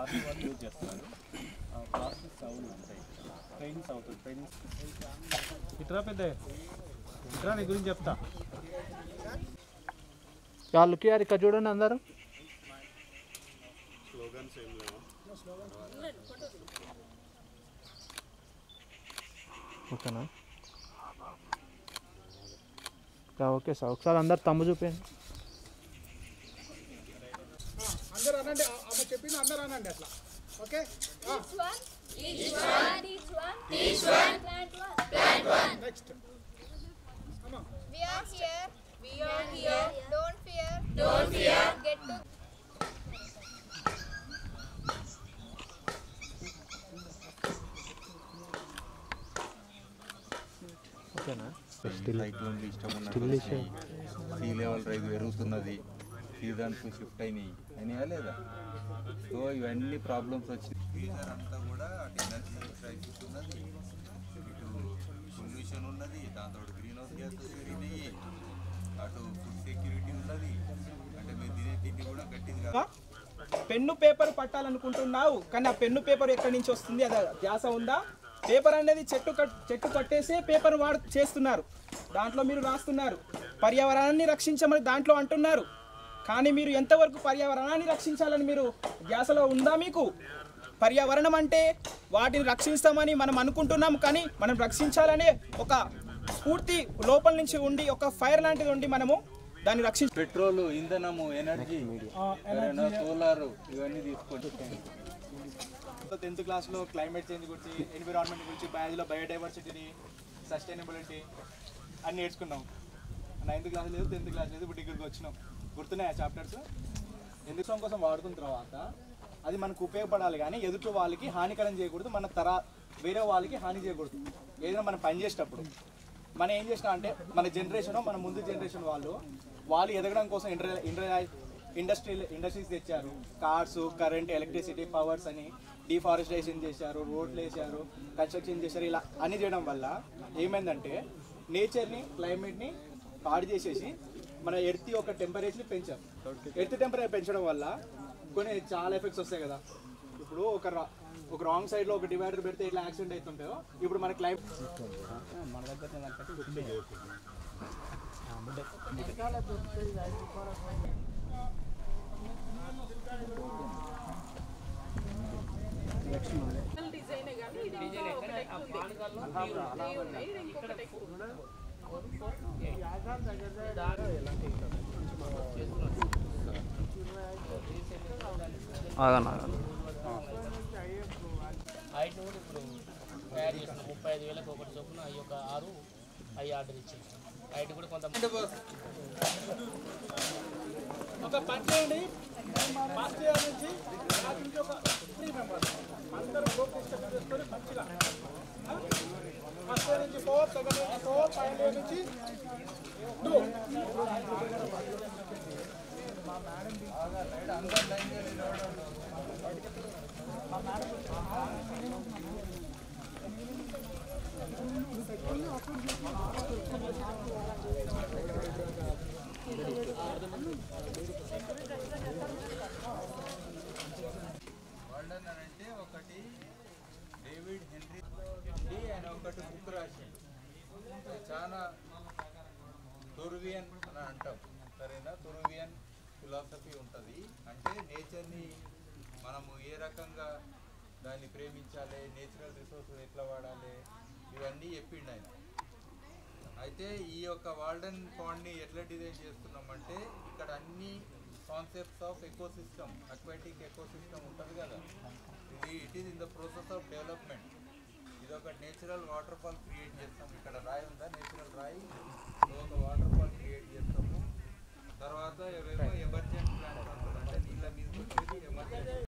Army వాళ్ళు use చేస్తున్నారు process అవును ఉంటాయి ట్రైనింగ్స్ అవుతుంది ట్రైనింగ్స్ ఇట్రా పెద్ద ఇట్రా నీ గురించి చెప్తా వాళ్ళకి యారు ఇక్కడ చూడండి అందరూ స్లోగన్స్ ఏం లేవా ఓకేనా ఆ, ఓకే సార్ ఒకసారి అందరు తమ్ము చూపించండి అందరూ అనండి ఆమె చెప్పింది అందరూ అనండి అట్లా okay Each one. Each one. Each one. Each one. Plant one. Plant one. Next We are here. We are here. Don't fear. Don't fear. Get to. ఓకేనా సైక్లోన్ ఇష్టం ఉన్నట్టు సీ లెవెల్ రైజ్ పెరుగుతున్నది సీజన్స్ షిఫ్ట్ అయినాయి అయినాయా లేదా so ఇవన్నీ problems వచ్చి freezer అంతా కూడా అటు ఎనర్జీ క్రైసిస్ ఉన్నది ఇటు పొల్యూషన్ ఉన్నది దాంతో గ్రీన్ హౌస్ గ్యాసెస్ పెరిగినాయి అటు ఫుడ్ సెక్యూరిటీ ఉన్నది అంటే మీరు తినే తిండి కూడా గట్టిది కాదు పెన్ను పేపర్ పట్టాలనుకుంటున్నావు కానీ ఆ పెన్ను పేపర్ ఎక్కడి నుంచి వస్తుంది అది ధ్యాస ఉందా పేపర్ అనేది చెట్టు కట్ చెట్టు కట్టేసే పేపర్ వాడు చేస్తున్నారు దాంట్లో మీరు రాస్తున్నారు పర్యావరణాన్ని రక్షించమని దాంట్లో అంటున్నారు కానీ మీరు ఎంతవరకు పర్యావరణాన్ని రక్షించాలని మీరు ధ్యాసలో ఉందా మీకు పర్యావరణం అంటే వాటిని రక్షిస్తామని మనం అనుకుంటున్నాం కానీ మనం రక్షించాలనే ఒక స్ఫూర్తి లోపల నుంచి ఉండి ఒక ఫైర్ లాంటిది ఉండి మనము దాన్ని రక్షించ పెట్రోల్ ఇంధనము ఎనర్జీ సోలార్ ఇవన్నీ తీసుకోండి టెన్త్ క్లాస్లో క్లైమేట్ చేంజ్ గురించి ఎన్విరాన్మెంట్ గురించి బయాలజీలో బయోడైవర్సిటీని సస్టైనబిలిటీ అన్ని నేర్చుకున్నాం నైన్త్ క్లాస్ లేదు టెన్త్ క్లాస్ లేదు ఇప్పుడు డిగ్రీకి వచ్చినాం గుర్తున్నాయా చాప్టర్స్ ఎందుకు కోసం వాడుకున్న తర్వాత అది మనకు ఉపయోగపడాలి కానీ ఎదుటి వాళ్ళకి హానికరం చేయకూడదు మన తర వేరే వాళ్ళకి హాని చేయకూడదు ఏదైనా మనం పని చేసేటప్పుడు మనం ఏం చేసినా అంటే మన జనరేషన్ మన ముందు జనరేషన్ వాళ్ళు వాళ్ళు ఎదగడం కోసం ఇంటర్ ఇంటర్ ఇండస్ట్రియల్ ఇండస్ట్రీస్ తెచ్చారు కార్స్ కరెంట్ ఎలక్ట్రిసిటీ పవర్స్ అని డిఫారెస్టేషన్ చేశారు రోడ్లు వేసారు కన్స్ట్రక్షన్ చేశారు ఇలా అన్ని చేయడం వల్ల ఏమైందంటే నేచర్ని క్లైమేట్ని పాడు చేసేసి మన ఎర్త్ యొక్క టెంపరేచర్ని పెంచారు ఎర్త్ టెంపరేచర్ పెంచడం వల్ల కొన్ని చాలా ఎఫెక్ట్స్ వస్తాయి కదా ఇప్పుడు ఒక రా- ఒక రాంగ్ సైడ్లో ఒక డివైడర్ పెడితే ఇట్లా యాక్సిడెంట్ అవుతుంటాయో ఇప్పుడు మన క్లైమేట్ మన దగ్గర ఆగండి ఆగండి హైట్ కూడా ఇప్పుడు తయారు చేసిన ముప్పై ఐదు వేలకు ఒకటి చొప్పున ఈ యొక్క ఆరు అవి ఆర్డర్ ఇచ్చింది హైట్ కూడా కొంత ఒక పని చేయండి ఫస్ట్ ఇయర్ నుంచి నాకు ఇంకొక త్రీ మెంబర్స్ అందరూ గ్రూప్ డిస్కషన్ చేసుకొని మంచిగా ఫస్ట్ ఇయర్ నుంచి ఫోర్ సెకండ్ ఇయర్ నుంచి ఫోర్ ఫైనల్ ఇయర్ నుంచి టూ వాళ్ళని అంటే ఒకటి డేవిడ్ హెన్రీ డి అని ఒకటి బుక్ రాసిండు అది చాలా తుర్వియన్ అని అంటాం సరేనా తుర్వియన్ ఫిలాసఫీ ఉంటుంది అంటే నేచర్ని మనము ఏ రకంగా దాన్ని ప్రేమించాలి నేచురల్ రిసోర్సెస్ ఎట్లా వాడాలి ఇవన్నీ చెప్పిండు ఆయన అయితే ఈ యొక్క వాల్డన్ పాండ్ని ఎట్లా డిజైన్ చేస్తున్నామంటే ఇక్కడ అన్ని concepts of ecosystem aquatic ecosystem ఉంటుంది కదా ఇది it is in the process of development ఇది ఒక నేచురల్ వాటర్ ఫాల్ క్రియేట్ చేస్తాం ఇక్కడ రాయి ఉందా